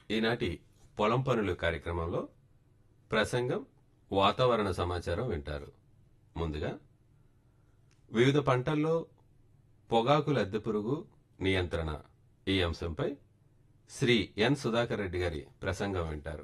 ఈనాటి పొలం పనులు కార్యక్రమంలో ప్రసంగం వాతావరణ సమాచారం వింటారు ముందుగా వివిధ పంటల్లో పొగాకు లద్దె పురుగు నియంత్రణ ఈ అంశంపై శ్రీ ఎన్ సుధాకర్ రెడ్డి గారి ప్రసంగం వింటారు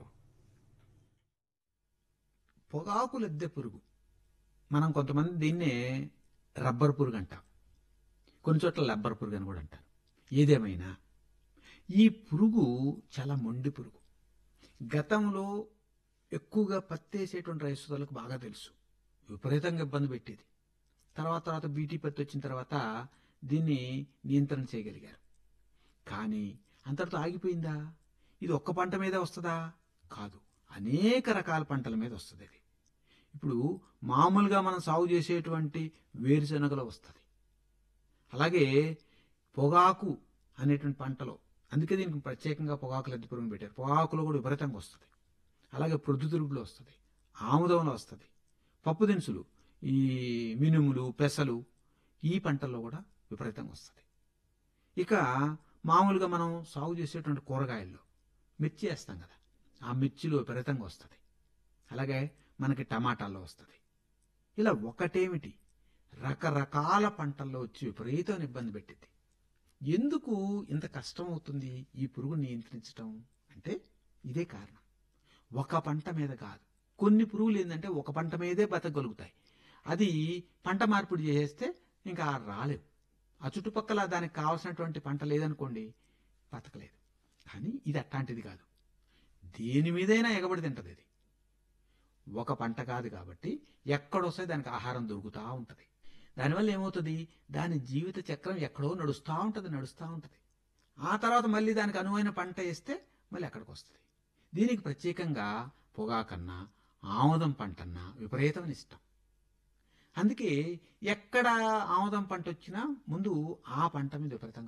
పొగాకు లద్దె పురుగు మనం కొంతమంది దీన్నే రబ్బర్ పురుగు అంటాం కొన్ని చోట్ల రబ్బర్ పురుగు అని కూడా అంటారు ఏదేమైనా ఈ పురుగు చాలా మొండి పురుగు గతంలో ఎక్కువగా పత్తేసేటువంటి రైతులకు బాగా తెలుసు విపరీతంగా ఇబ్బంది పెట్టేది తర్వాత తర్వాత బీటీ పత్తి వచ్చిన తర్వాత దీన్ని నియంత్రణ చేయగలిగారు కానీ అంతటితో ఆగిపోయిందా ఇది ఒక్క పంట మీదే వస్తుందా కాదు అనేక రకాల పంటల మీద వస్తుంది ఇది ఇప్పుడు మామూలుగా మనం సాగు చేసేటువంటి వేరుశనగలో వస్తుంది అలాగే పొగాకు అనేటువంటి పంటలో అందుకే దీనికి ప్రత్యేకంగా పొగాకు లద్దె పురుగును పెట్టారు పొగాకులో కూడా విపరీతంగా వస్తుంది అలాగే ప్రొద్దుతిరుగులో వస్తుంది ఆముదంలో వస్తుంది పప్పు దినుసులు ఈ మినుములు పెసలు ఈ పంటల్లో కూడా విపరీతంగా వస్తుంది ఇక మామూలుగా మనం సాగు చేసేటువంటి కూరగాయల్లో మిర్చి వేస్తాం కదా ఆ మిర్చిలో విపరీతంగా వస్తుంది అలాగే మనకి టమాటాల్లో వస్తుంది ఇలా ఒకటేమిటి రకరకాల పంటల్లో వచ్చి విపరీతమైన ఇబ్బంది పెట్టింది ఎందుకు ఇంత కష్టం అవుతుంది ఈ పురుగు నియంత్రించడం అంటే ఇదే కారణం ఒక పంట మీద కాదు కొన్ని పురుగులు ఏంటంటే ఒక పంట మీదే బతకగలుగుతాయి అది పంట మార్పిడి చేసేస్తే ఇంకా రాలేవు ఆ చుట్టుపక్కల దానికి కావాల్సినటువంటి పంట లేదనుకోండి బతకలేదు కానీ ఇది అట్లాంటిది కాదు దేని మీదైనా ఎగబడి తింటది ఇది ఒక పంట కాదు కాబట్టి ఎక్కడొస్తే దానికి ఆహారం దొరుకుతూ ఉంటుంది దానివల్ల ఏమవుతుంది దాని జీవిత చక్రం ఎక్కడో నడుస్తూ ఉంటుంది నడుస్తూ ఉంటుంది ఆ తర్వాత మళ్ళీ దానికి అనువైన పంట వేస్తే మళ్ళీ అక్కడికి వస్తుంది దీనికి ప్రత్యేకంగా పొగాకన్నా ఆముదం పంటన్నా విపరీతమైన ఇష్టం అందుకే ఎక్కడ ఆముదం పంట వచ్చినా ముందు ఆ పంట మీద విపరీతంగా